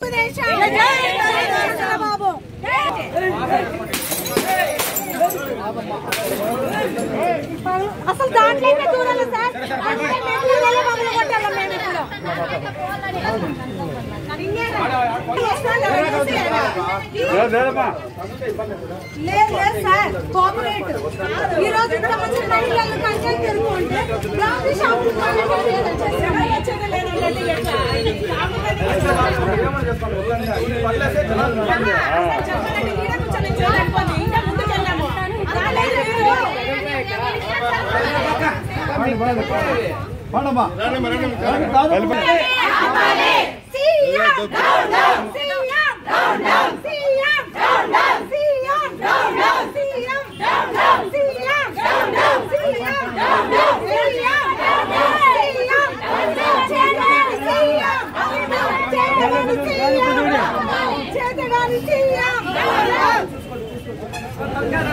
బాబు అసలు దాంట్లోనే దూరాలి సార్ అందుకే మేము దూరాలే మొదలు కొట్టాలి మేము ఇప్పుడు లేదు లేదు సార్ కోఆపరేట్ ఈ రోజు ఇంతమంది మహిళలు కంచెలు తిరుగుతుంటే బ్లౌజ్ షాప్ పండమ్మా చేతగాని సీఎం